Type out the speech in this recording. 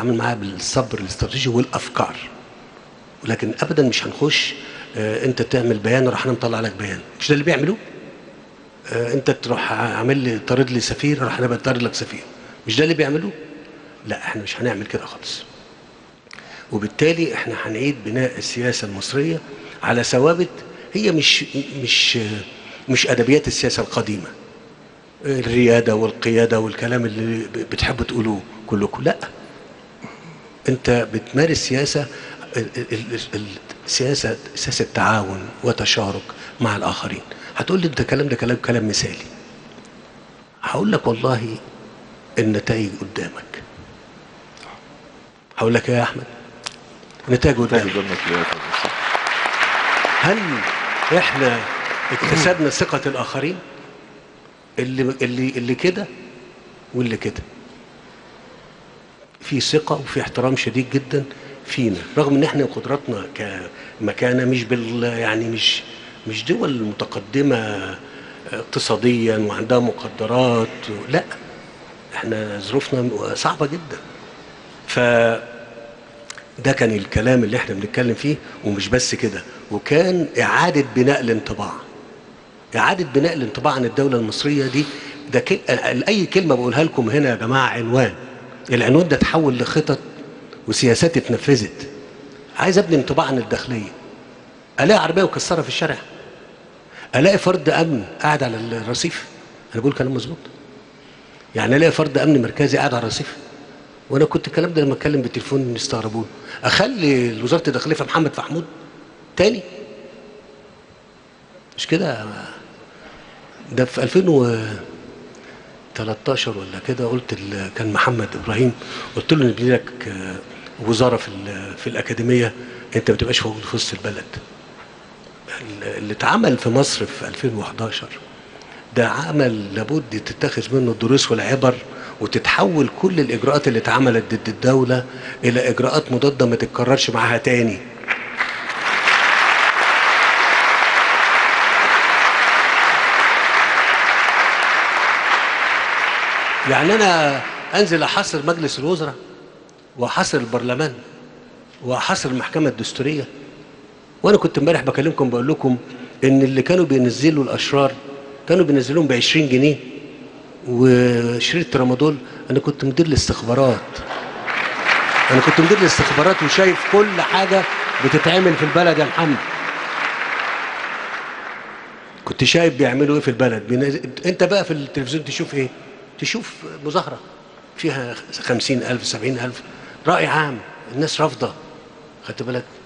نتعامل معاها بالصبر الاستراتيجي والافكار ولكن ابدا مش هنخش آه انت تعمل بيان راح انا مطلع لك بيان مش ده اللي بيعملوه آه انت تروح عامل لي طارد لي سفير راح انا بطارد لك سفير مش ده اللي بيعملوه لا احنا مش هنعمل كده خالص وبالتالي احنا هنعيد بناء السياسه المصريه على ثوابت هي مش مش مش ادبيات السياسه القديمه الرياده والقياده والكلام اللي بتحبوا تقولوه كلكم لا انت بتمارس سياسه ال- ال- ال- السياسه سياسه تعاون وتشارك مع الاخرين هتقول لي انت الكلام ده كلام كلام مثالي هقول لك والله النتائج قدامك هقول لك إيه يا احمد نتائج قدامك قدامك ليه يا فندم؟ صح. هل احنا اكتسبنا ثقة الآخرين اللي اللي اللي كده واللي كده في ثقة وفي احترام شديد جدا فينا رغم ان احنا قدراتنا كمكانة مش بال يعني مش مش دول متقدمة اقتصاديا وعندها مقدرات لا احنا ظروفنا صعبة جدا ف ده كان الكلام اللي احنا بنتكلم فيه ومش بس كده وكان إعادة بناء الانطباع إعادة بناء الانطباع عن الدولة المصرية دي ده كل... أي كلمة بقولها لكم هنا يا جماعة عنوان العنوان ده تحول لخطط وسياسات اتنفذت عايز ابني انطباع عن الداخلية ألاقي عربية مكسرة في الشارع ألاقي فرد أمن قاعد على الرصيف أنا بقول كلام مظبوط يعني ألاقي فرد أمن مركزي قاعد على الرصيف وانا كنت الكلام ده لما اتكلم بالتليفون يستغربون اخلي وزاره الداخليه في محمد محمود تاني مش كده ده في 2013 ولا كده قلت ال- كان محمد ابراهيم قلت له نبني لك آه، وزاره في ال- في الاكاديميه انت ما تبقاش موجود في وسط البلد ال- اللي اتعمل في مصر في 2011 ده عمل لابد تتخذ منه الدروس والعبر وتتحول كل الاجراءات اللي اتعملت ضد الدوله الى اجراءات مضاده ما تتكررش معاها تاني يعني انا انزل احاصر مجلس الوزراء واحاصر البرلمان واحاصر المحكمه الدستوريه وانا كنت امبارح بكلمكم بقول لكم ان اللي كانوا بينزلوا الاشرار كانوا بينزلوهم ب 20 جنيه وشريط ترامادول انا كنت مدير الاستخبارات انا كنت مدير الاستخبارات وشايف كل حاجه بتتعمل في البلد يا محمد كنت شايف بيعملوا ايه في البلد بينزل... انت بقى في التلفزيون تشوف ايه تشوف مظاهره فيها خمسين ألف سبعين ألف رأي عام الناس رافضة خدت بالك